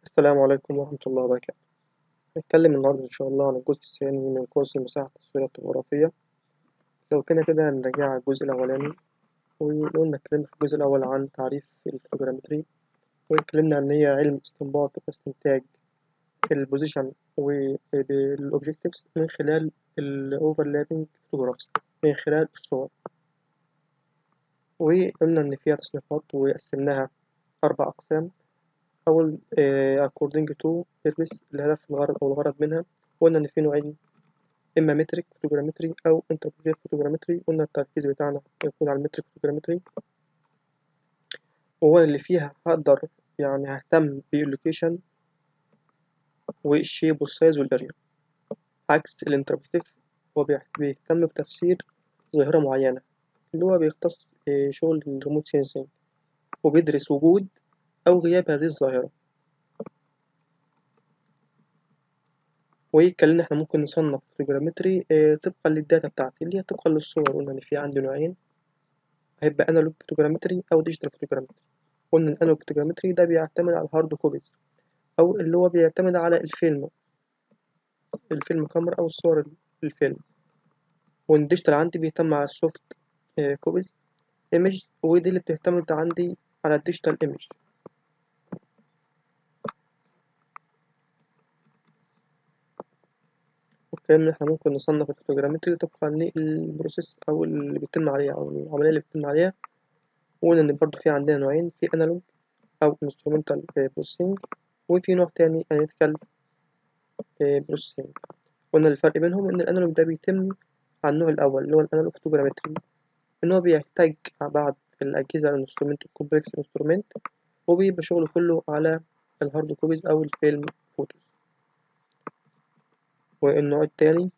السلام عليكم ورحمة الله وبركاته هنتكلم النهاردة إن شاء الله عن الجزء الثاني من كورس المساحة التصويرية الطبوغرافية لو كنا كده هنراجع الجزء الأولاني وقلنا اتكلمنا في الجزء الأول عن تعريف الفوتوغرامتري واتكلمنا عن هي علم استنباط واستنتاج البوزيشن والأوبجيكتيفز من خلال الأوفرلابينج فوتوغرافز من خلال الصور وقلنا إن فيها تصنيفات وقسمناها أربع أقسام أول according to purpose الهدف الغرض أو الغرض منها قلنا إن في نوعين إما مترك فوتوغرامتري أو انتربريتيف فوتوغرامتري قلنا التركيز بتاعنا يكون على المترك فوتوغرامتري وهو اللي فيها هقدر يعني ههتم باللوكيشن والشيب والسايز والاريا عكس الانتربريتيف هو بيهتم بتفسير ظاهرة معينة اللي هو بيختص شغل الريموت سينسينج وبيدرس وجود أو غياب هذه الظاهرة واتكلمنا احنا ممكن نصنف فوتوجرامتري طبقا للداتا بتاعتي اللي هي طبقا للصور قلنا إن في عندي نوعين هيبقى أنالوج فوتوجرامتري أو ديجيتال فوتوجرامتري قلنا الأنالوج فوتوجرامتري ده بيعتمد على الهارد كوبيز أو اللي هو بيعتمد على الفيلم الفيلم كاميرا أو الصور الفيلم والديجيتال عندي بيهتم على السوفت كوبيز ايمج ودي اللي بتعتمد عندي على الديجيتال ايمج وكان احنا ممكن نصنف الفوتوجرامتري طبقا للبروسيس او اللي بيتم عليها او العملية اللي بيتم عليها وقلنا ان برضو في عندنا نوعين في انالوج او انسترومنتال بروسيسنج وفي نوع تاني اناليتيكال بروسيسنج قلنا الفرق بينهم ان الانالوج ده بيتم على النوع الاول اللي هو الانالوج فوتوجرامتري ان هو بيحتاج بعض الاجهزة الانسترومنت الكومبلكس انسترومنت وبيبقى شغله كله على الهارد كوبيز او الفيلم فوتوز والنوع التاني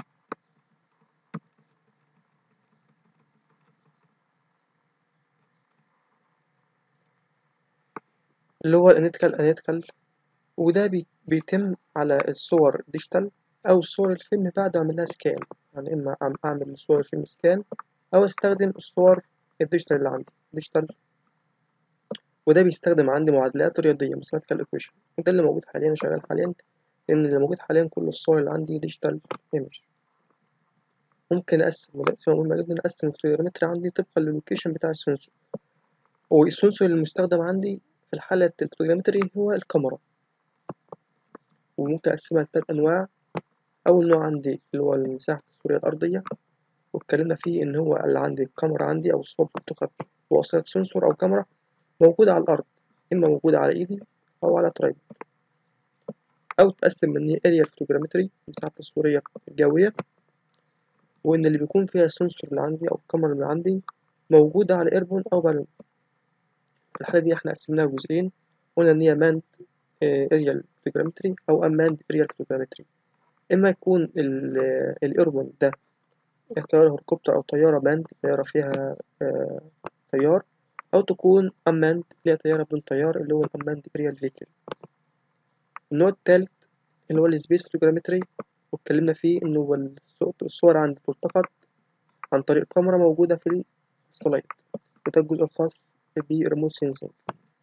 اللي هو الانيتيكال انيتيكال وده بي بيتم على الصور ديجيتال أو صور الفيلم بعد أعمل لها سكان يعني إما أعمل صور الفيلم سكان أو أستخدم الصور الديجيتال اللي عندي ديجيتال وده بيستخدم عندي معادلات رياضية ماثيماتيكال ايكويشن وده اللي موجود حاليا شغال حاليا لأن اللي موجود حاليا كل الصور اللي عندي ديجيتال ايمج ممكن أقسم وده تقسيمة مهمة جدا أقسم الفوتوغرامتري عندي طبقا للوكيشن بتاع السنسور والسنسور المستخدم عندي في الحالة الفوتوغرامتري هو الكاميرا وممكن أقسمها لتلات أنواع أول نوع عندي اللي هو المساحة التصويرية الأرضية واتكلمنا فيه إن هو اللي عندي الكاميرا عندي أو الصور بتتخذ بواسطة سنسور أو كاميرا موجودة على الأرض إما موجودة على إيدي أو على ترايبود أو تقسم من اريا الفوتوغرامتري المساحة التصويرية الجوية وإن اللي بيكون فيها السنسور اللي عندي أو الكاميرا اللي عندي موجودة على إيربون أو بالون في الحالة دي إحنا قسمناها جزئين قلنا إن هي ماند اريال فوتوغرامتري أو أماند اريال فوتوغرامتري إما يكون الإيربون ده طيارة هليكوبتر أو طيارة باند طيارة فيها طيار أو تكون أماند اللي هي طيارة بدون طيار اللي هو الأماند اريال فيكل النوع التالت اللي هو السبيس فوتوغرامتري واتكلمنا فيه إن هو الصور عندي بتلتقط عن طريق كاميرا موجودة في السلايد وده الجزء الخاص بالريموت سينسينج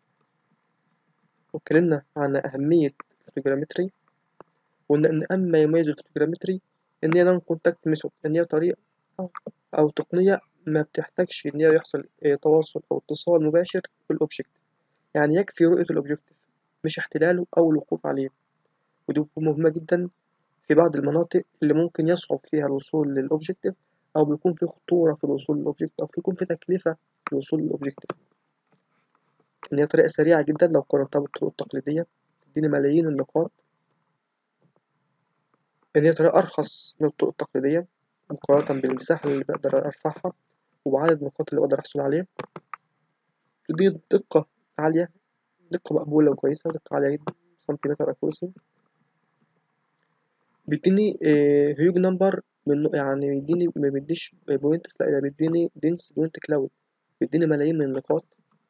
واتكلمنا عن أهمية الفوتوغرامتري وقلنا إن أما يميز الفوتوغرامتري إن هي نون كونتاكت ميثود إن هي طريقة أو تقنية ما بتحتاجش إن هي يحصل تواصل أو اتصال مباشر بالأوبجكت يعني يكفي رؤية الأوبجكت مش احتلاله أو الوقوف عليه ودي بتكون مهمة جدا في بعض المناطق اللي ممكن يصعب فيها الوصول للأوبجكتيف أو بيكون في خطورة في الوصول للأوبجكت أو بيكون في تكلفة في الوصول للأوبجكتيف إن هي طريقة سريعة جدا لو قارنتها بالطرق التقليدية تديني ملايين النقاط إن هي طريقة أرخص من الطرق التقليدية مقارنة بالمساحة اللي بقدر أرفعها وعدد النقاط اللي بقدر أحصل عليها دي دقة عالية دقة مقبولة وكويسة دقة عالية جدا سنتيمتر أكورسي بيديني هيوج نمبر من يعني بيديني ما بيديش بوينتس لا ده بيديني دنس بوينت كلاود بيديني ملايين من النقاط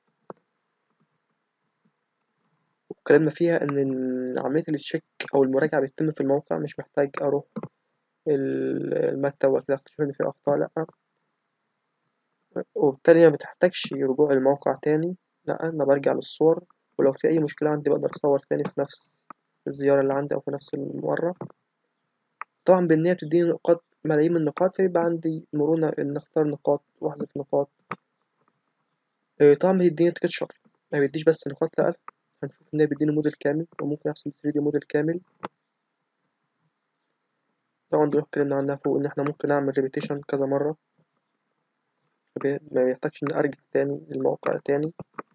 واتكلمنا فيها إن عملية التشيك أو المراجعة بتتم في الموقع مش محتاج أروح المكتب وكده أكتشف إن في أخطاء لأ وبالتالي ما بتحتاجش رجوع الموقع تاني لأ أنا برجع للصور ولو في أي مشكلة عندي بقدر أصور تاني في نفس الزيارة اللي عندي أو في نفس المرة طبعا بإن هي بتديني نقاط ملايين من النقاط فيبقى عندي مرونة إن أختار نقاط وأحذف نقاط إيه طبعا بيديني تكتشر ما بيديش بس نقاط لأ هنشوف إن هي بيديني موديل كامل وممكن أحسب 3D موديل كامل طبعا دول اتكلمنا عنها فوق إن إحنا ممكن نعمل ريبيتيشن كذا مرة ما بيحتاجش إن أرجع تاني للموقع تاني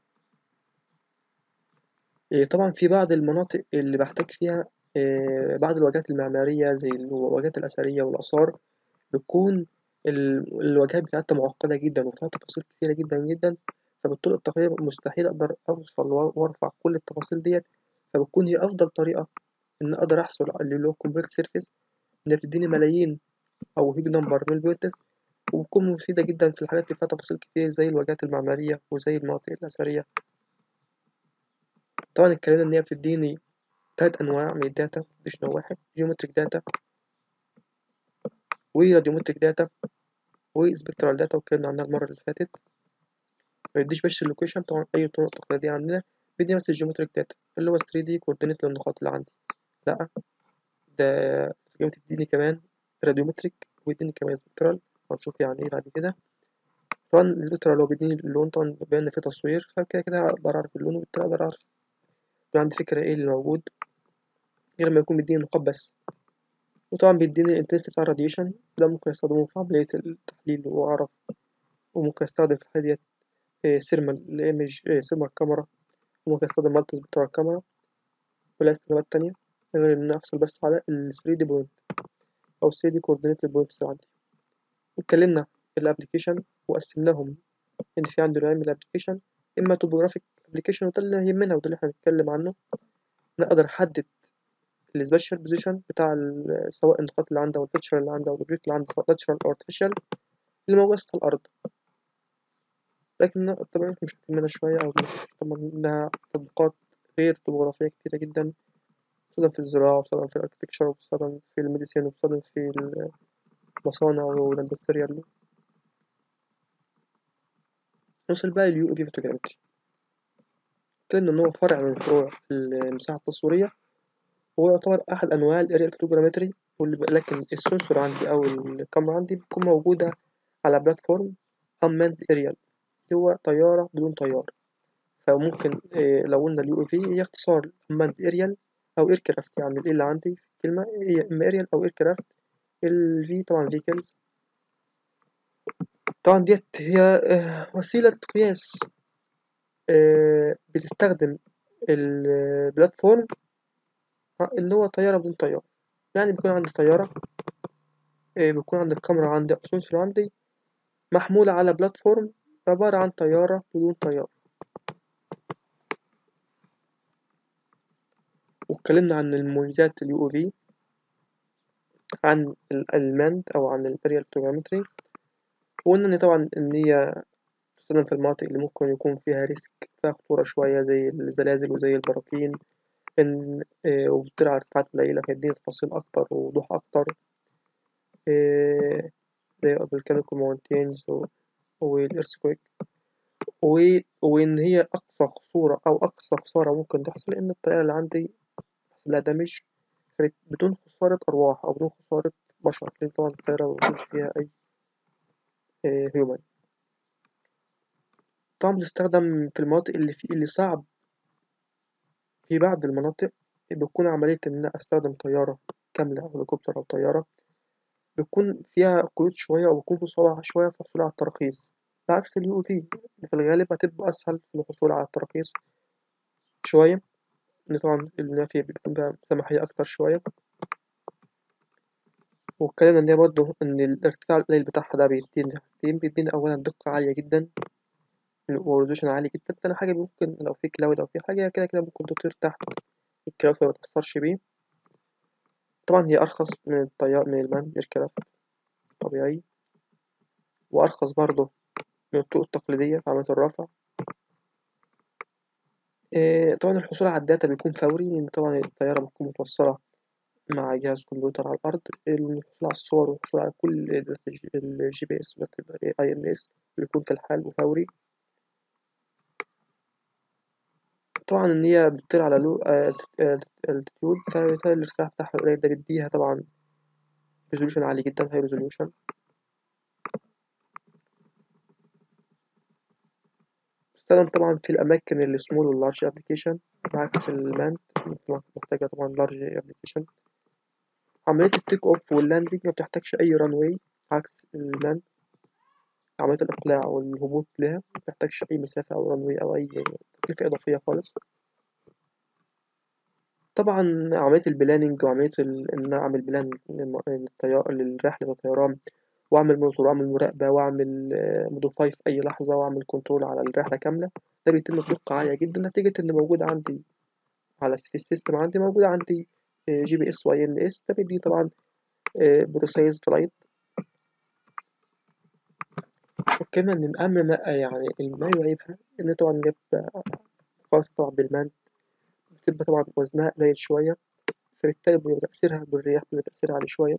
إيه طبعا في بعض المناطق اللي بحتاج فيها إيه بعض الواجهات المعمارية زي الواجهات الأثرية والآثار بتكون الواجهات بتاعتها معقدة جدا وفيها تفاصيل كتيرة جدا جدا فبالطرق التقليدية مستحيل أقدر أوصل وأرفع كل التفاصيل ديت فبتكون هي أفضل طريقة إن أقدر أحصل على اللي هو كومبليت سيرفيس إنها بتديني ملايين أو هيج نمبر من البيوتس وبتكون مفيدة جدا في الحاجات اللي فيها تفاصيل كتير زي الواجهات المعمارية وزي المناطق الأثرية طبعا اتكلمنا إن هي بتديني تلات أنواع من الداتا مش نوع واحد جيومتريك داتا وراديومتريك داتا وسبكترال داتا واتكلمنا عنها المرة اللي فاتت ميديش بس اللوكيشن طبعا أي طرق تقليدية عندنا بيديني بس الجيومتريك داتا اللي هو 3D كوردينيت للنقاط اللي عندي لأ ده بتديني كمان راديومتريك ويديني كمان سبكترال هنشوف يعني ايه بعد كده طبعا السبكترال هو بيديني اللون طبعا بيبان في تصوير فكده كده أقدر أعرف اللون وبالتالي أقدر أعرف يبقى عندي فكرة ايه اللي موجود غير لما يكون بيديني نقاط بس وطبعا بيديني الانتنسيتي بتاع الراديشن ده ممكن استخدمه في عملية التحليل وأعرف وممكن استخدم في الحالة ديت سيرمال ايمج سيرمال كاميرا وممكن استخدم مالتي سبكترال كاميرا ولا استخدامات تانية غير إن أنا أحصل بس على ال 3D بوينت أو 3D كوردينيت البوينتس اللي عندي واتكلمنا في الابلكيشن وقسمناهم إن في عندي نوعين من الابلكيشن إما توبوغرافيك ابلكيشن وده اللي يهمنا وده اللي احنا هنتكلم عنه أنا أقدر أحدد السبيشال بوزيشن بتاع سواء النقاط اللي عندي أو الفيتشر اللي عندي أو الأوبجيكت اللي عندي سواء ناتشرال أو أرتفيشال اللي موجود سطح الأرض لكن طبعا مش هتهمنا شوية أو مش طبعا إنها تطبيقات غير توبوغرافية كتيرة جدا بتستخدم في الزراعة وبتستخدم في الأركتكشر وبتستخدم في الميديسين وبتستخدم في المصانع والإندستريال نوصل بقى اليو اي بي فوتوجرامتري اتكلمنا إن هو فرع من فروع المساحة التصويرية وهو يعتبر أحد أنواع الأريال فوتوجرامتري لكن السنسور عندي أو الكاميرا عندي بتكون موجودة على بلاتفورم unmanned aerial اللي هو طيارة بدون طيار فممكن إيه لو قلنا اليو في هي اختصار unmanned aerial أو aircraft يعني ال اللي عندي في الكلمة هي إما aerial أو aircraft ال V طبعا vehicles طبعا ديت هي وسيلة قياس بتستخدم البلاتفورم اللي هو طيارة بدون طيار يعني بيكون عندي طيارة بيكون عندي الكاميرا عندي أو سنسور عندي محمولة على بلاتفورم عبارة عن طيارة بدون طيار واتكلمنا عن المميزات اليو في عن الماند أو عن الأريال فوتوجرامتري وقلنا إن طبعا إن هي تستخدم في المناطق اللي ممكن يكون فيها ريسك فيها خطورة شوية زي الزلازل وزي البراكين إن إيه وبتطير على ارتفاعات قليلة فيديني تفاصيل أكتر ووضوح أكتر إيه زي الفولكانيكو ماونتينز والإرثكويك وإن هي أقصى خطورة أو أقصى خسارة ممكن تحصل إن الطيارة اللي عندي يحصل لها دامج بدون خسارة أرواح أو بدون خسارة بشر لأن طبعا الطيارة مبيكونش فيها أي هيومن طبعا بتستخدم في المناطق اللي في اللي صعب في بعض المناطق بتكون عملية إن أنا أستخدم طيارة كاملة أو هليكوبتر أو طيارة بتكون فيها قيود شوية أو بيكون في صعوبة شوية في الحصول على التراخيص بعكس اليو في في الغالب هتبقى أسهل في الحصول على التراخيص شوية إن طبعا النافية بيكون فيها سماحية أكتر شوية واتكلمنا إن هي برضه إن الارتفاع القليل بتاعها ده بيديني حاجتين بيديني أولا دقة عالية جدا وريزولوشن عالي جدا تاني حاجة ممكن لو في كلاود أو في حاجة كده كده ممكن تطير تحت الكلاود فمتأثرش بيه طبعا هي أرخص من الطيار من المان إيركرافت طبيعي وأرخص برضه من الطرق التقليدية في عملية الرفع إيه طبعا الحصول على الداتا بيكون فوري لأن طبعا الطيارة بتكون متوصلة مع جهاز كمبيوتر على الأرض الحصول على الصور والحصول على كل الجي بي اس اي ام اس بيكون في الحال وفوري طبعا إن هي بتطير على لو التيود فبالتالي الارتفاع بتاعها قليل ده بيديها طبعا ريزولوشن عالي جدا هاي ريزولوشن تستخدم طبعا في الأماكن السمول واللارج ابلكيشن بعكس الماند محتاجة طبعا لارج ابلكيشن عملية التيك اوف واللاندنج ما بتحتاجش أي ران واي عكس اللاند عملية الإقلاع والهبوط لها ما بتحتاجش أي مسافة أو ران واي أو أي تكلفة إضافية خالص طبعا عملية البلاننج وعملية ال... إن أعمل بلان للطيار للرحلة الطيران وأعمل موتور وأعمل مراقبة وأعمل موديفاي في أي لحظة وأعمل كنترول على الرحلة كاملة ده بيتم بدقة عالية جدا نتيجة إن موجود عندي على في السيستم عندي موجود عندي جي بي اس واي ان اس ده بيدي طبعا بروسيس فلايت وكمان من أهم ما يعني ما يعيبها إن طبعا جاب خالص طبعا بالمان بتبقى طبعا وزنها قليل شوية فبالتالي بيبقى تأثيرها بالرياح بيبقى تأثيرها عالي شوية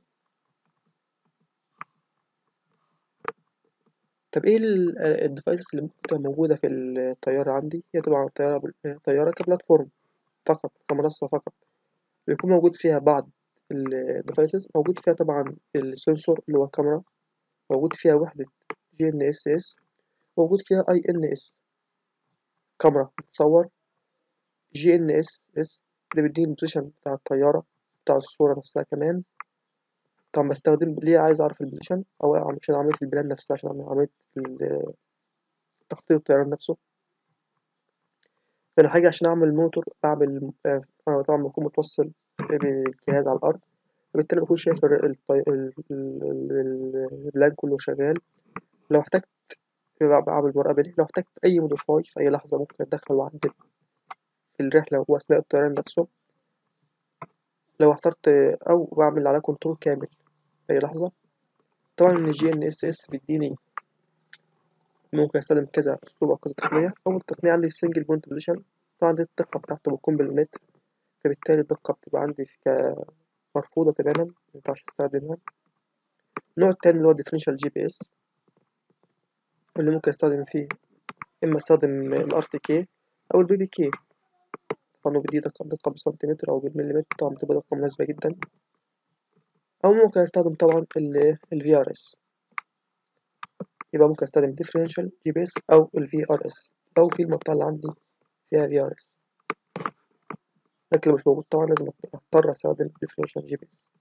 طب ايه الديفايسز اللي ممكن تبقى موجودة في الطيارة عندي هي طبعا الطيارة طيارة كبلاتفورم فقط كمنصة فقط بيكون موجود فيها بعض الديفايسز موجود فيها طبعا السنسور اللي هو الكاميرا موجود فيها وحدة جي ان اس اس موجود فيها اي ان اس كاميرا بتصور جي ان اس اس اللي بيديني البوزيشن بتاع الطيارة بتاع الصورة نفسها كمان طبعا بستخدم ليه عايز أعرف البوزيشن أو عشان عملية البلان نفسها عشان أعمل عملية تخطيط الطيران نفسه تاني حاجة عشان أعمل موتور أعمل أنا طبعا بكون متوصل بالجهاز على الأرض وبالتالي بكون شايف البلان كله شغال لو احتجت بعمل مراقبة ليه لو احتجت أي موديفاي في أي لحظة ممكن أتدخل وأعدل في الرحلة وأثناء الطيران نفسه لو اخترت أو بعمل على كنترول كامل في أي لحظة طبعا الجي ان اس اس بيديني ممكن استخدم كذا اسلوب او كذا تقنية اول تقنية عندي السنجل بوينت بوزيشن طبعا دي الدقة بتاعته بتكون بالمتر فبالتالي الدقة بتبقى عندي مرفوضة تماما مينفعش استخدمها النوع التاني اللي هو الديفرنشال جي بي اس اللي ممكن استخدم فيه اما استخدم الار تي كي او البي بي كي طبعا بدي دقة دقة بالسنتيمتر او بالمليمتر طبعا بتبقى دقة مناسبة جدا او ممكن استخدم طبعا ال في ار اس يبقى ممكن استخدم differential جي بي اس او ال في ار اس لو في المنطقة اللي عندي فيها في ار اس لكن لو مش موجود طبعا لازم اضطر استخدم differential جي بي اس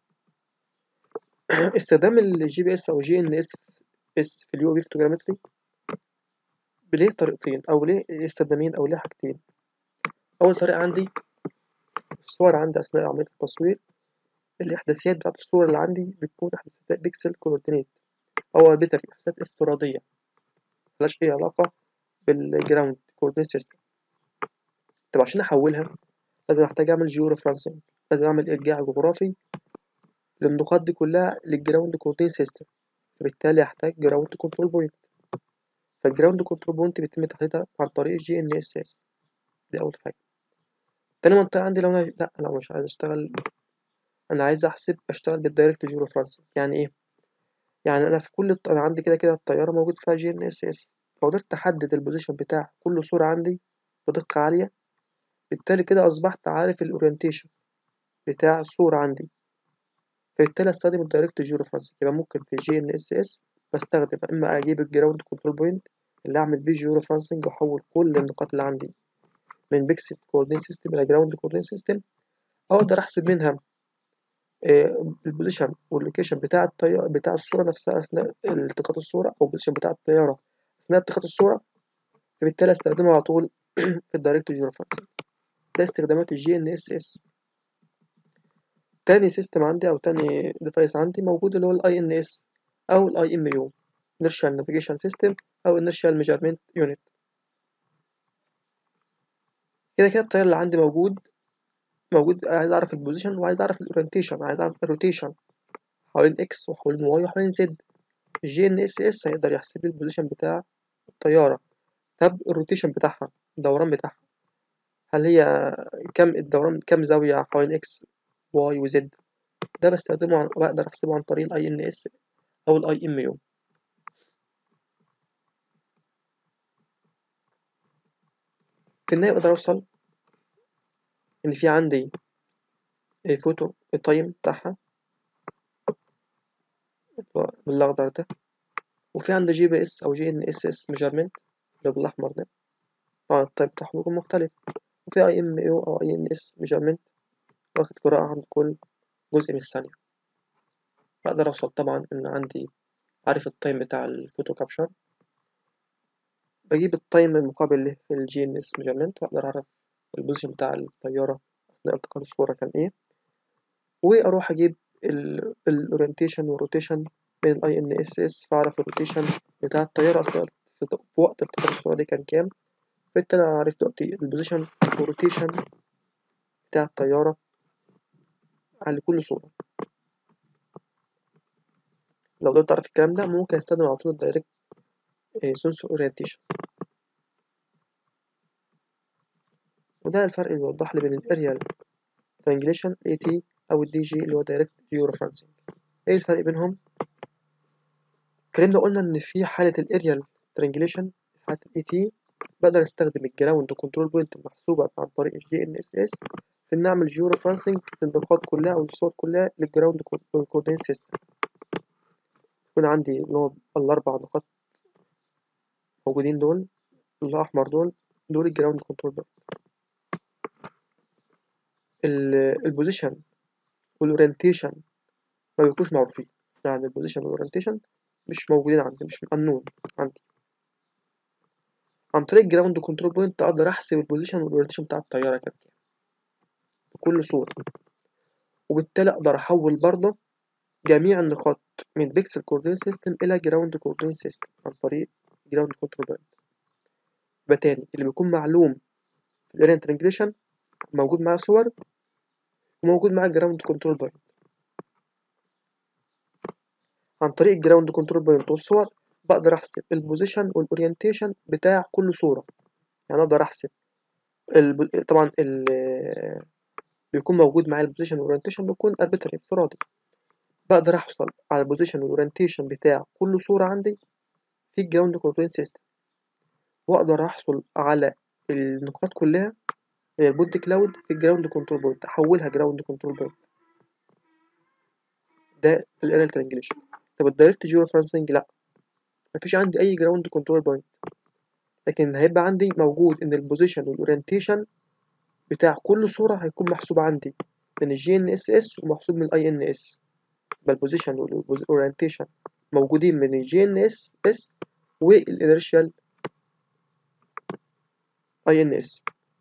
استخدام الجي بي اس او جي ان اس اس في اليو في فوتوجرامتري بليه طريقتين او ليه استخدامين او ليه حاجتين اول طريقة عندي الصور عندي اثناء عملية التصوير الإحداثيات بتاعت الصورة اللي عندي بتكون إحداثيات بيكسل كوردينيت أو أربيتري إحداثيات افتراضية ملهاش أي علاقة بالجراوند كوردينيت سيستم طب عشان أحولها لازم أحتاج أعمل جيو ريفرنسنج لازم أعمل إرجاع جغرافي للنقاط دي كلها للجراوند كوردينيت سيستم فبالتالي أحتاج جراوند كنترول بوينت فالجراوند كنترول بوينت بيتم تحديدها عن طريق جي إن إس إس دي أول حاجة تاني منطقة عندي لو أنا لأ أنا مش عايز أشتغل انا عايز احسب اشتغل بالدايركت جيو ريفرنسنج يعني ايه يعني انا في كل الط... انا عندي كده كده الطياره موجود فيها جي ان اس اس لو قدرت احدد البوزيشن بتاع كل صوره عندي بدقه عاليه بالتالي كده اصبحت عارف الاورينتيشن بتاع الصوره عندي فبالتالي استخدم الدايركت جيو ريفرنسنج يبقى ممكن في جي ان اس اس بستخدم اما اجيب الجراوند كنترول بوينت اللي اعمل بيه جيو ريفرنسنج واحول كل النقاط اللي عندي من بيكسل كوردينيت سيستم الى جراوند كوردينيت سيستم او اقدر احسب منها البوزيشن واللوكيشن بتاع الطيارة بتاع الصورة نفسها أثناء التقاط الصورة أو البوزيشن بتاع الطيارة أثناء التقاط الصورة فبالتالي أستخدمه على طول في الدايركت جيو ريفرنسنج ده استخدامات الجي إن إس إس تاني سيستم عندي أو تاني ديفايس عندي موجود اللي هو الأي إن إس أو الأي إم يو Inertial Navigation System أو Inertial Measurement Unit كده كده التيار اللي عندي موجود موجود عايز اعرف البوزيشن وعايز اعرف الاورينتيشن عايز اعرف الروتيشن حوالين اكس وحوالين واي وحوالين زد الجي ان اس اس هيقدر يحسب لي البوزيشن بتاع الطياره طب الروتيشن بتاعها الدوران بتاعها هل هي كم الدوران كم زاويه حوالين اكس واي وزد ده بستخدمه عن بقدر احسبه عن طريق الاي ان اس او الاي ام يو في النهاية أقدر أوصل إن في عندي فوتو التايم بتاعها بالأخضر ده وفي عندي جي بي اس أو جي إن إس إس ميجرمنت اللي بالأحمر ده طبعا التايم بتاعهم بيكون مختلف وفي أي إم أو أو أي إن إس ميجرمنت واخد قراءة عند كل جزء من الثانية بقدر أوصل طبعا إن عندي عارف التايم بتاع الفوتو كابشر بجيب التايم المقابل له في الجي ان اس ميجرمنت واقدر اعرف البوزيشن بتاع الطيارة اثناء التقاط الصورة كان ايه واروح اجيب الاورينتيشن والروتيشن بين الاي ان اس اس فاعرف الروتيشن بتاع الطيارة اثناء في وقت التقاط الصورة دي كان كام بالتالي انا عرفت دلوقتي البوزيشن والروتيشن بتاع الطيارة على كل صورة لو قدرت أعرف الكلام ده ممكن أستخدم على طول الدايركت سنسور أورينتيشن وده الفرق اللي بيوضح لي بين الأريال ترانجليشن اي تي أو الدي جي اللي هو دايركت جيو ريفرنسنج إيه الفرق بينهم؟ اتكلمنا قلنا إن في حالة الأريال ترانجليشن في حالة الاي تي بقدر أستخدم الجراوند كنترول بوينت المحسوبة عن طريق الجي ان اس اس في إن أعمل جيو ريفرنسنج للنقاط كلها أو الصور كلها للجراوند كوردينيت سيستم يكون عندي اللي هو الأربع نقاط موجودين دول الأحمر دول دول الجراوند كنترول بوينت البوزيشن والأورينتيشن ما بيكونوش معروفين يعني البوزيشن والأورينتيشن مش موجودين عندي مش أنون عندي عن طريق الجراوند كنترول بوينت أقدر أحسب البوزيشن والأورينتيشن بتاع الطيارة كام بكل صورة وبالتالي أقدر أحول برضه جميع النقاط من بيكسل كوردينيت سيستم إلى جراوند كوردينيت سيستم عن طريق جراوند كنترول بوينت يبقى تاني اللي بيكون معلوم في الاريان ترانجليشن موجود معاه صور وموجود معاه جراوند كنترول بوينت عن طريق الجراوند كنترول بوينت والصور بقدر احسب البوزيشن والاورينتيشن بتاع كل صورة يعني اقدر احسب الب... طبعا ال... بيكون موجود معايا البوزيشن والاورينتيشن بيكون اربيتري افتراضي بقدر احصل على البوزيشن والاورينتيشن بتاع كل صورة عندي في الجراوند كنترول سيستم واقدر احصل على النقاط كلها هي البوت كلاود في الجراوند كنترول بوينت احولها جراوند كنترول بوينت ده الاريال ترانجليشن طب الدايركت جيو ريفرنسنج لا مفيش عندي اي جراوند كنترول بوينت لكن هيبقى عندي موجود ان البوزيشن والاورينتيشن بتاع كل صورة هيكون محسوب عندي من الجي ان اس اس ومحسوب من الاي ان اس يبقى البوزيشن والاورينتيشن موجودين من الجي ان اس اس والانرشال اي ان اس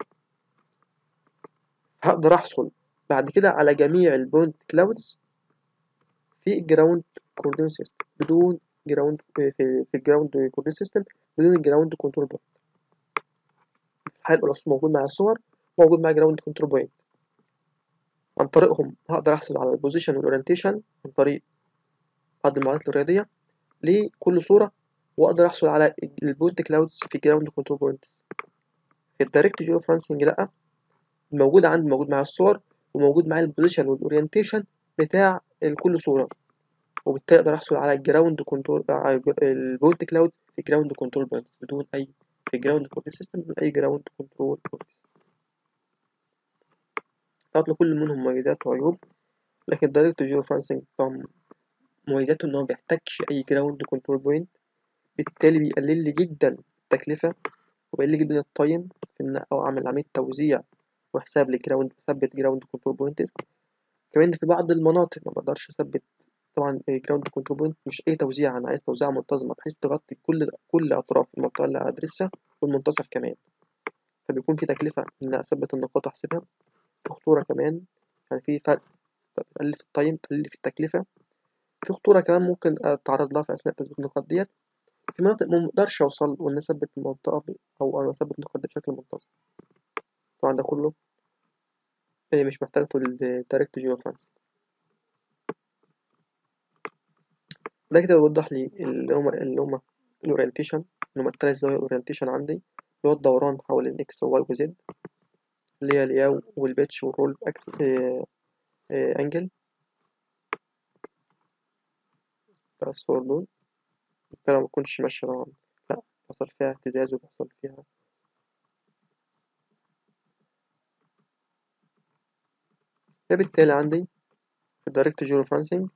هقدر احصل بعد كده على جميع البوينت كلاودز في الجراوند كوردينيت سيستم بدون جراوند في, في الجراوند كوردينيت سيستم بدون الجراوند كنترول بوينت هيبقى موجود مع الصور موجود مع جراوند كنترول بوينت عن طريقهم هقدر احصل على البوزيشن والاورينتيشن عن طريق بعض المعادلات الرياضية لكل صورة واقدر احصل على البوينت كلاودز في جراوند كنترول بوينت في الدايركت جيو ريفرنسنج لا الموجود عندي موجود مع الصور وموجود مع البوزيشن والاورينتيشن بتاع كل صورة وبالتالي اقدر احصل على الجراوند كنترول على البوينت كلاود في جراوند كنترول بوينت بدون اي في جراوند كنترول سيستم بدون اي جراوند كنترول بوينت طبعا لكل منهم مميزات وعيوب لكن الدايركت جيو ريفرنسنج طبعا مميزاته ان هو مبيحتاجش اي جراوند كنترول بوينت بالتالي بيقلل لي جدا التكلفة وبيقلل لي جدا التايم في ان او اعمل عملية توزيع وحساب لجراوند اثبت جراوند كنترول بوينت كمان في بعض المناطق ما بقدرش اثبت طبعا جراوند كنترول بوينت مش اي توزيع انا عايز توزيع منتظمه بحيث تغطي كل كل اطراف المنطقه اللي هدرسها والمنتصف كمان فبيكون في تكلفه ان اثبت النقاط واحسبها في خطوره كمان يعني في فرق بتقلل في التايم تقلل في التكلفه في خطوره كمان ممكن اتعرض لها في اثناء تثبيت النقاط ديت في مناطق ما مقدرش اوصل وان اثبت المنطقه او انا اثبت النقاط دي بشكل منتظم طبعا ده كله مش محتاج في الدايركت جيو ريفرنس ده كده بيوضح لي اللي هما اللي هما الاورينتيشن اللي هما التلات زوايا الاورينتيشن عندي اللي هو الدوران حول الاكس وواي وزد اللي هي الياو والبيتش والرول اكس اه اه انجل التلات صور دول الطيارة متكونش ماشية طبعا لأ بيحصل فيها اهتزاز وبيحصل فيها فبالتالي عندي في الدايركت جيرو فرانسنج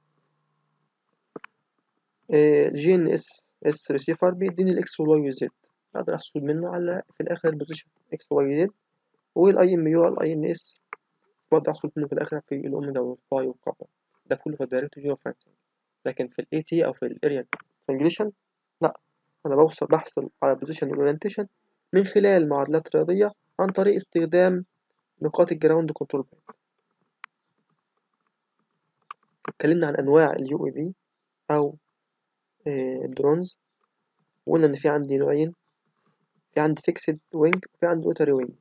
جي ان اس اس ريسيفر بيديني الاكس والواي والزد اقدر احصل منه على في الاخر البوزيشن اكس واي زد والاي ام يو الاي ان اس بقدر احصل منه في الاخر في الاوميجا والفاي والكابا ده كله في الدايركت جيرو فرانسنج لكن في الاي تي او في الاريا ترانجليشن لا انا بوصل بحصل على البوزيشن والاورينتيشن من خلال معادلات رياضيه عن طريق استخدام نقاط الجراوند كنترول بوينت اتكلمنا عن انواع اليو اي في او الدرونز وقلنا ان في عندي نوعين في عندي فيكسد وينج وفي عندي روتاري وينج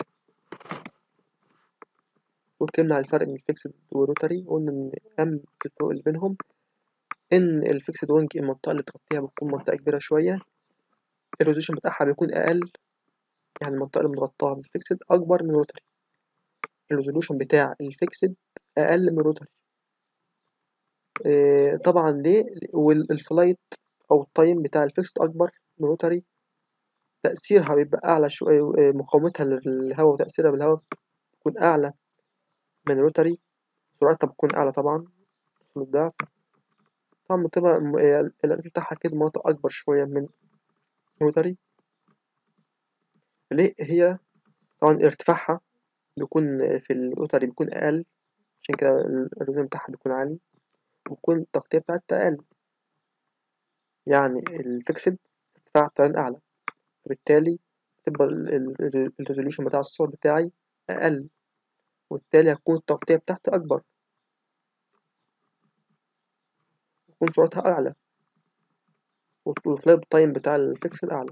واتكلمنا على الفرق بين الفيكسد والروتاري وقلنا ان اهم الفروق اللي بينهم ان الفيكسد وينج المنطقه اللي تغطيها بتكون منطقه كبيره شويه الريزولوشن بتاعها بيكون اقل يعني المنطقه اللي متغطاها بالفيكسد اكبر من الروتاري الريزولوشن بتاع الفيكسد اقل من الروتاري إيه طبعا ليه والفلايت او التايم بتاع الفيكسد اكبر من الروتاري تأثيرها بيبقى أعلى شوية مقاومتها للهواء وتأثيرها بالهواء بيكون أعلى من الروتاري سرعتها بتكون أعلى طبعا في الضعف طبعا بتبقى الأداء بتاعها كده مناطق أكبر شوية من الروتاري ليه هي طبعا ارتفاعها بيكون في الروتاري بيكون أقل عشان كده الريزون بتاعها بيكون عالي وبيكون التغطية بتاعتها أقل يعني الفيكسد ارتفاع الطيران أعلى فبالتالي تبقى الريزوليوشن بتاع الصور بتاعي أقل وبالتالي هتكون التغطية بتاعتي أكبر تكون سرعتها أعلى والفلايب تايم بتاع الفيكسل أعلى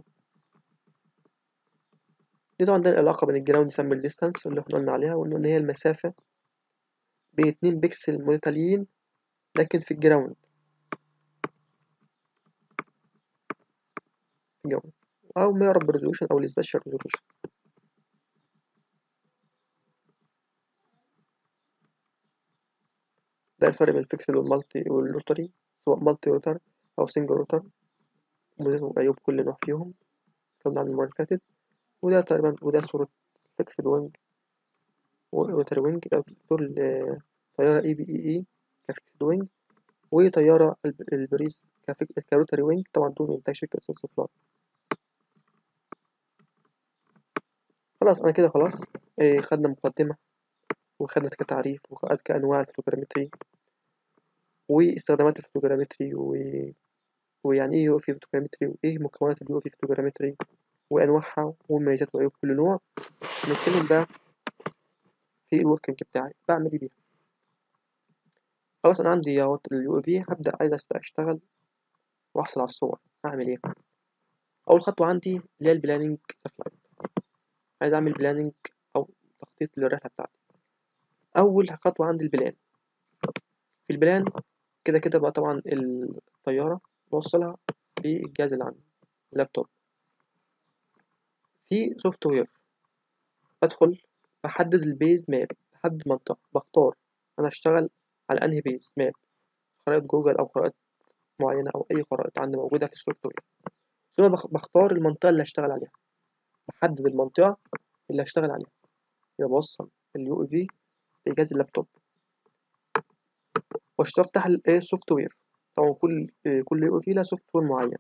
دي طبعا ده العلاقة بين الجراوند سامبل ديستانس اللي احنا قلنا عليها وقلنا إن هي المسافة بين اتنين بيكسل متتاليين لكن في الجراوند في الجراوند أو ما يعرف بالريزولوشن أو السبيشال ريزولوشن ده الفرق بين الفيكسل والمالتي والروتري سواء مالتي روتر أو سنجل روتر وميزات وعيوب كل نوع فيهم اتكلمنا عن المرة اللي فاتت وده تقريبا وده صورة فيكسل وينج وروتري وينج دول طيارة اي بي اي اي كفيكسد وينج وطيارة البريز كروتري وينج طبعا دول من إنتاج شركة سلسلة فلاي خلاص أنا كده خلاص إيه خدنا مقدمة وخدنا كتعريف وخدنا كأنواع الفوتوجرامتري واستخدامات الفوتوجرامتري و... ويعني ايه يو في فوتوجرامتري وايه مكونات اليو في فوتوجرامتري وانواعها ومميزات وعيوب كل نوع نتكلم بقى في الوركينج بتاعي بعمل ايه بيها خلاص انا عندي اهوت اليو في هبدا عايز اشتغل واحصل على الصور اعمل ايه اول خطوه عندي اللي هي البلاننج فلايت عايز اعمل بلاننج او تخطيط للرحله بتاعتي اول خطوه عندي البلان في البلان كده كده بقى طبعا الطياره بوصلها بالجهاز اللي عندي اللابتوب في سوفت وير بدخل بحدد البيز ماب بحدد منطقة بختار أنا أشتغل على أنهي بيز ماب خرائط جوجل أو خرائط معينة أو أي خرائط عندي موجودة في السوفت وير ثم بختار المنطقة اللي هشتغل عليها بحدد المنطقة اللي هشتغل عليها يبقى بوصل اليو اي في لجهاز اللابتوب واشتغل افتح السوفت وير طبعا كل كل يو اي في لها سوفت وير معين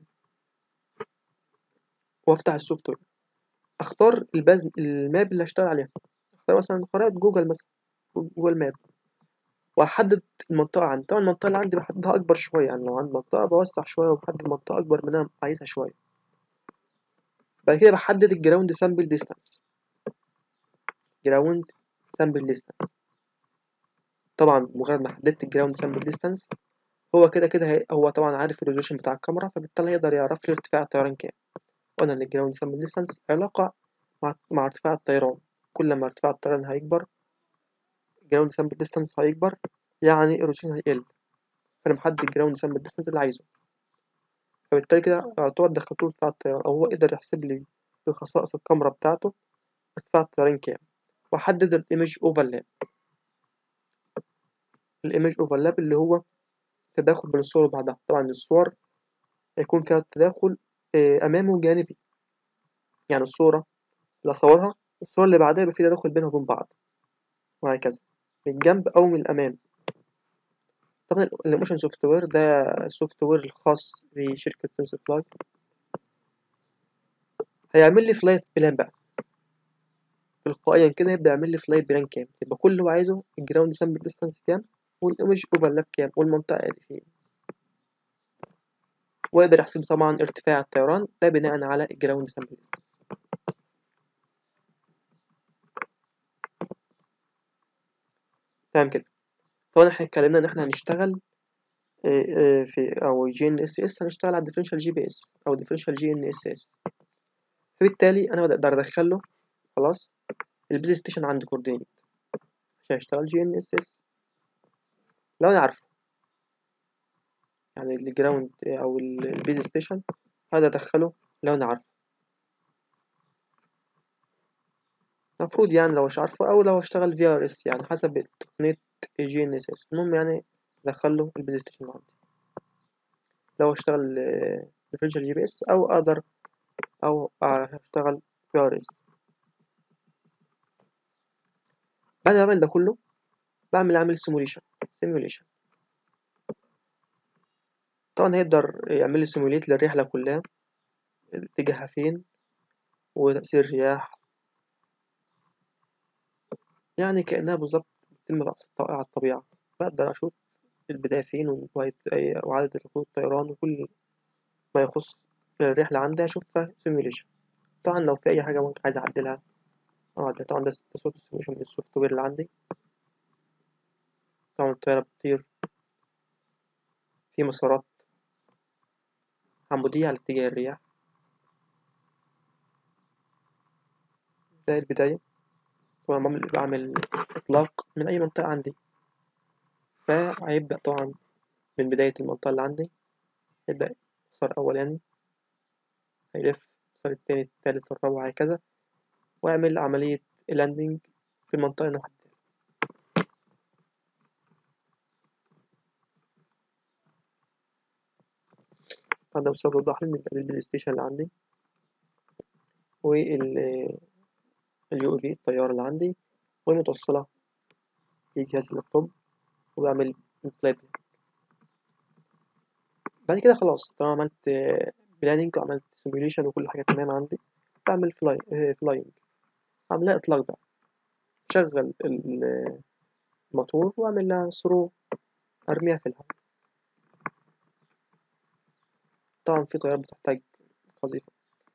وافتح السوفت وير اختار الباز الماب اللي هشتغل عليها اختار مثلا خرائط جوجل مثلا جوجل ماب واحدد المنطقة عندي طبعا المنطقة اللي عندي بحددها أكبر شوية يعني لو عندي منطقة بوسع شوية وبحدد منطقة أكبر من أنا عايزها شوية بعد كده بحدد الجراوند سامبل ديستانس جراوند سامبل ديستانس طبعا بمجرد ما حددت الجراوند سامبل ديستانس هو كده كده هو طبعا عارف الريزولوشن بتاع الكاميرا فبالتالي هيقدر يعرف لي ارتفاع الطيران كام قلنا ان الجراوند سامبل ديستانس علاقة مع, مع ارتفاع الطيران كل ما ارتفاع الطيران هيكبر الجراوند سامبل ديستانس هيكبر يعني الريزولوشن هيقل فانا محدد الجراوند سامبل ديستانس اللي عايزه فبالتالي كده يعتبر دخلت له ارتفاع الطيران او هو قدر يحسب لي بخصائص الكاميرا بتاعته ارتفاع الطيران كام واحدد الايمج اوفرلاب الايمج اوفرلاب اللي هو تداخل بين الصور وبعضها طبعا الصور هيكون فيها تداخل امامي وجانبي يعني الصورة اللي اصورها الصورة اللي بعدها يبقى في تداخل بينها وبين بعض وهكذا من الجنب أو من الأمام طبعا الإيموشن سوفت وير ده السوفت وير الخاص بشركة سنس فلاي هيعمل لي فلايت بلان بقى تلقائيا كده يبدأ يعمل لي فلايت بلان كام يبقى كل اللي هو عايزه الجراوند سامبل ديستانس كام والايمج اوفرلاب كام والمنطقة اللي فين ويقدر يحسب طبعا ارتفاع الطيران ده بناء على الجراوند سامبل ديستانس تمام كده طبعا احنا اتكلمنا ان احنا هنشتغل في او جي ان اس اس هنشتغل على الديفرنشال جي بي اس او ديفرنشال جي ان اس اس فبالتالي انا بقدر ادخل له خلاص البيز ستيشن عندي كوردينيت عشان اشتغل جي ان اس اس لو انا عارفه يعني الجراوند او البيز ستيشن هذا ادخله لو انا عارفه المفروض يعني لو مش عارفه او لو اشتغل في ار اس يعني حسب تقنية جي ان اس اس المهم يعني ادخله البيز ستيشن عندي لو اشتغل ديفرنشال جي بي اس او اقدر او هشتغل في ار اس بعد ما اعمل ده كله بعمل عامل سيموليشن سيموليشن طبعا هيقدر يعمل لي سيموليت للرحلة كلها اتجاهها فين وتأثير الرياح يعني كأنها بالظبط بتتم على الطبيعة بقدر أشوف البداية فين وعدد ركوب الطيران وكل ما يخص الرحلة عندي أشوفها سيموليشن طبعا لو في أي حاجة ممكن عايز أعدلها أعدلها طبعا ده صوت السيموليشن من السوفت وير اللي عندي طبعا الطيارة بتطير في مسارات عمودية على اتجاه الرياح زي البداية طبعا بعمل بعمل إطلاق من أي منطقة عندي فهيبدأ طبعا من بداية المنطقة اللي عندي يبدأ مسار أولاني هيلف المسار التاني التالت الرابع هكذا ويعمل عملية لاندنج في المنطقة اللي محددة هذا بس بوضح لي البلاي ستيشن اللي عندي وال اليو في الطيارة اللي عندي والمتوصلة لجهاز اللابتوب وبعمل فلاي بعد كده خلاص طالما عملت بلاننج وعملت سيميوليشن وكل حاجة تمام عندي بعمل فلاي فلاينج عاملها إطلاق بقى شغل الموتور وأعمل لها ثرو أرميها في الهواء طبعا في طيارات بتحتاج قذيفة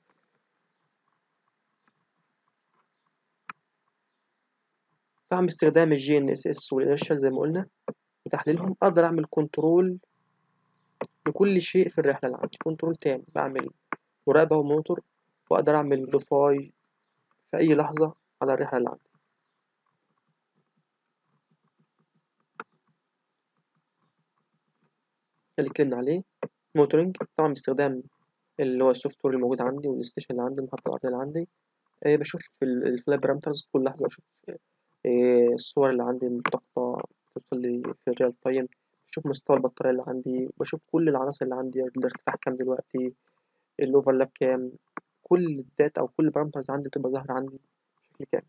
طبعا باستخدام الجي ان اس اس والانرشال زي ما قلنا وتحليلهم اقدر اعمل كنترول لكل شيء في الرحله اللي عندي كنترول تام بعمل مراقبه ومونيتور واقدر اعمل موديفاي في اي لحظه على الرحله اللي عندي اللي اتكلمنا عليه موتورنج طبعا باستخدام اللي هو السوفت وير الموجود عندي والستيشن اللي عندي المحطه الارضيه اللي عندي أه بشوف في الفلاي بارامترز كل لحظه بشوف أه الصور اللي عندي الملتقطه توصل لي في الريال تايم بشوف مستوى البطاريه اللي عندي بشوف كل العناصر اللي عندي الارتفاع كام دلوقتي الاوفرلاب كام كل الداتا او كل البارامترز عندي بتبقى ظاهره عندي بشكل كامل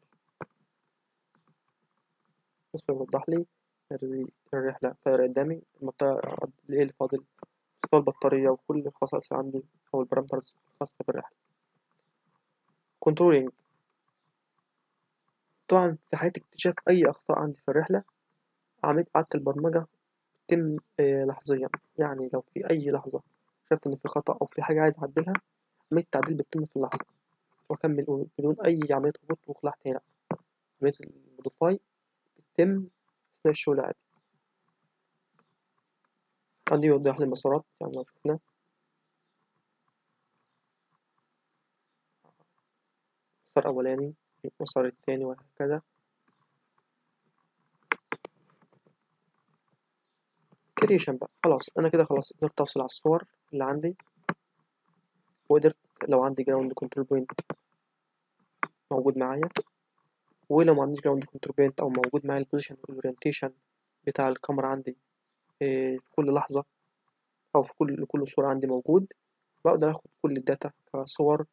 بس بيوضح لي الرحله الطياره قدامي المنطقه ايه اللي فاضل مستوى البطاريه وكل الخصائص اللي عندي او البارامترز الخاصه بالرحله كنترولينج طبعا في حالة اكتشاف أي أخطاء عندي في الرحلة عملية إعادة البرمجة تتم لحظيا يعني لو في أي لحظة شفت إن في خطأ أو في حاجة عايز أعدلها عملية التعديل بتتم في اللحظة وأكمل بدون أي عملية هبوط وخلاع تاني عملية الموديفاي بتتم أثناء الشغل عادي عندي يوضح لي المسارات يعني لو شفنا مسار أولاني المسار التاني وهكذا كريشن بقى خلاص أنا كده خلاص قدرت أوصل على الصور اللي عندي وقدرت لو عندي جراوند كنترول بوينت موجود معايا ولو ما عنديش جراوند كنترول بوينت أو موجود معايا البوزيشن والأورينتيشن بتاع الكاميرا عندي في كل لحظة أو في كل كل صورة عندي موجود بقدر أخد كل الداتا كصور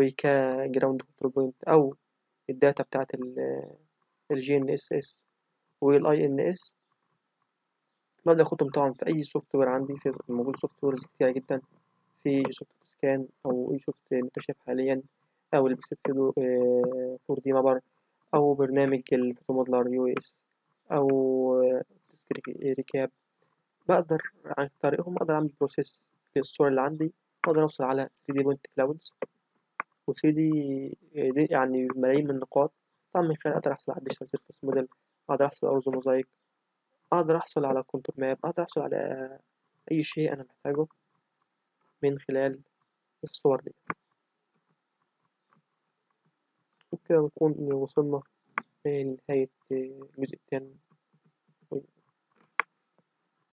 وكجراوند كنترول بوينت أو الداتا بتاعت الجي ان اس اس والاي ان اس بقدر اخدهم طبعا في اي سوفت وير عندي في موجود سوفت ويرز كتيرة جدا في سوفت سكان او اي سوفت متشاف حاليا او البيكسل فور دي مابر او برنامج الفوتو موديلر يو اس او ريكاب بقدر عن طريقهم اقدر اعمل بروسيس للصور اللي عندي اقدر اوصل على 3 دي بوينت كلاودز و 3 دي يعني ملايين من النقاط طبعا من خلال اقدر احصل على ديجيتال سيرفيس موديل اقدر احصل على ارز موزايك اقدر احصل على كونتور ماب اقدر احصل على اي شيء انا محتاجه من خلال الصور دي وبكده نكون وصلنا لنهاية الجزء الثاني